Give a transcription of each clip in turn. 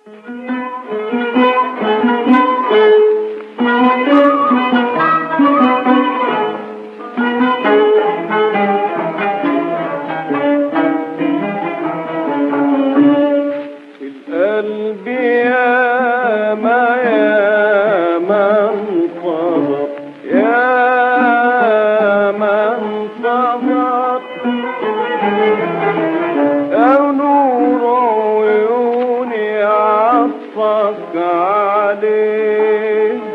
القلب يا ما يا ما انفضر يا ما انفضر يا نور عيوني عطفك عليه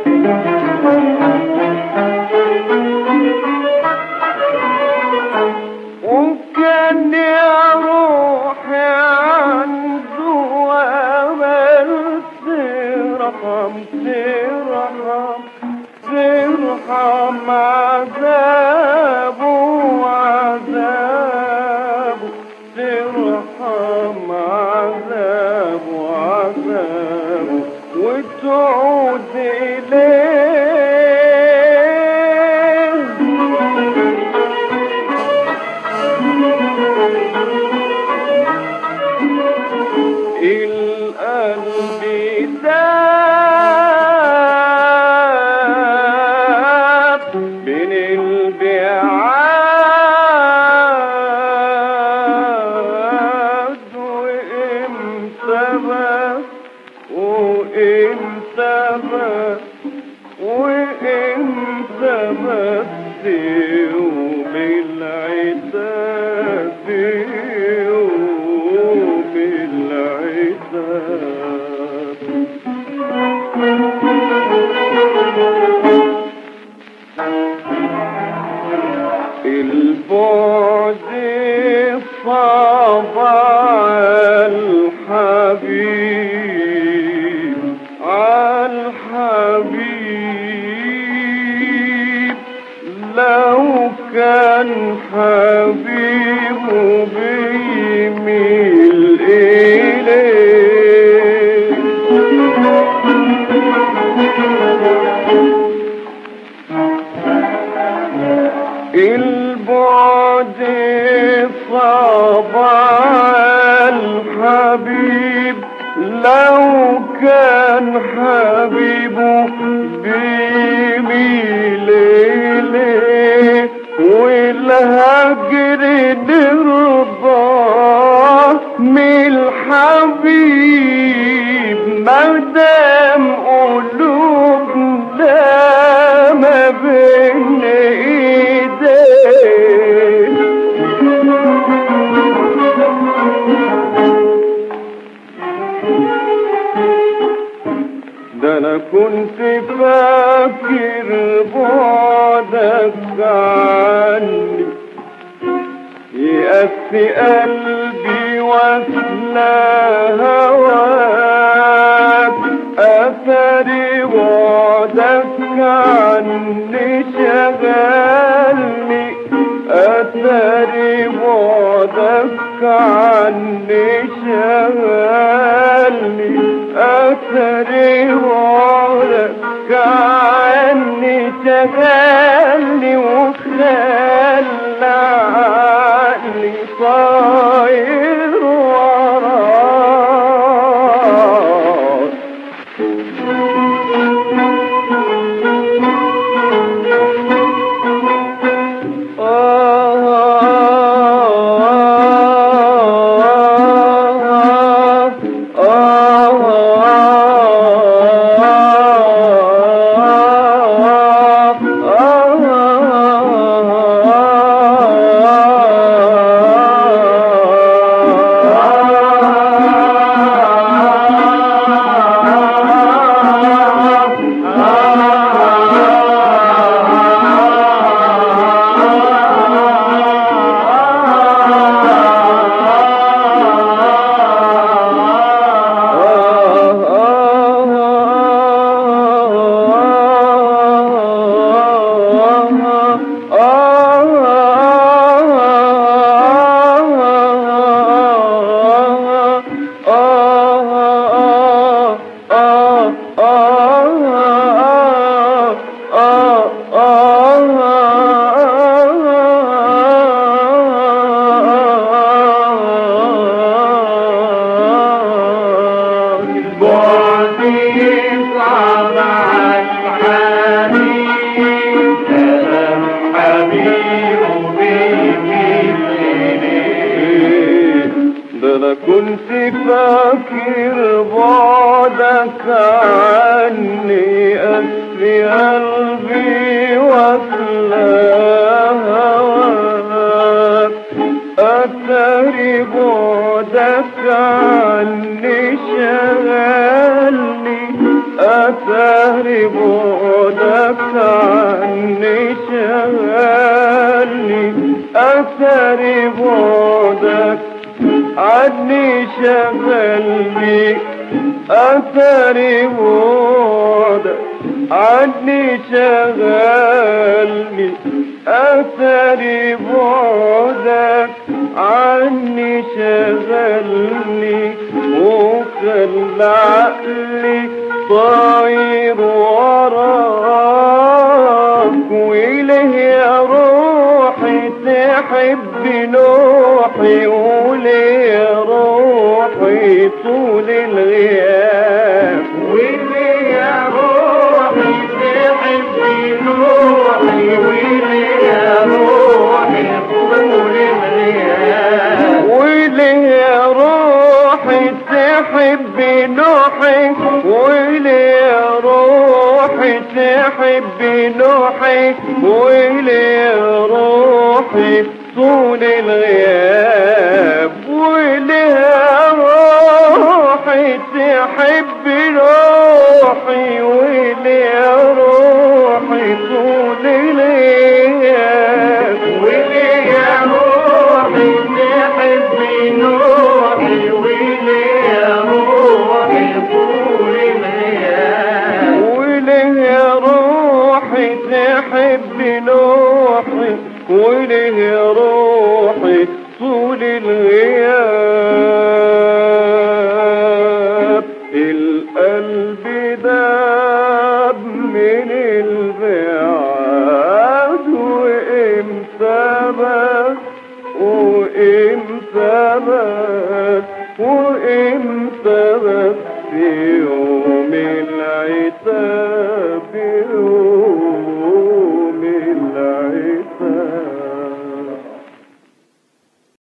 وكان يا روحي عنده وامل ترحم ترحم ترحم عذابه وعذابه ترحم عذابه وعذابه وتعود إليه القلب داب بين البعاد وامتى بس وامتى بس وامتى بس يوم العتاب يوم العتاب البعد صعب على الحبيب على الحبيب لو كان حبيبه بيميل إليه البعد صعب على الحبيب لو كان حبيبه بيميل إليه والهجر نرضى من الحبيب مادام قلوبنا ما بين ايديه ده انا كنت فاكر بعدك عني يأسي قلبي واسلى هواك أثري بعدك عني شغلني أثري بعدك عني شغلني أثري بعدك عني شغلني وخلى عني طاير وراك آه انا كنت فاكر بعدك عني اسري قلبي واسلى هواك اتاري بعدك عني شغلني اتاري بعدك عني شغلني اتاري بعدك عني شغلني أثري بعدك عني شغلني أثري بعدك عني شغلني وخلى عقلي طاير وراك وإله يا روحي تحب نوحي وليه يا روحي طول الغياب ويلي يا روحي تحبي نوحي ويلي يا روحي طول الغياب ويلي يا روحي تحبي نوحي ويلي يا روحي تحبي نوحي ويلي يا روحي طول الغياب ويلي يا روحي تحبي نوحي ويلي يا روحي طول الغياب ويلي يا روحي تحبي نوحي ويلي يا روحي طول الغياب وله يا روحي تحب نوحي وله يا روحي طول الغياب القلب داب من البعاد وامتى بس وامتى بس وامتى بس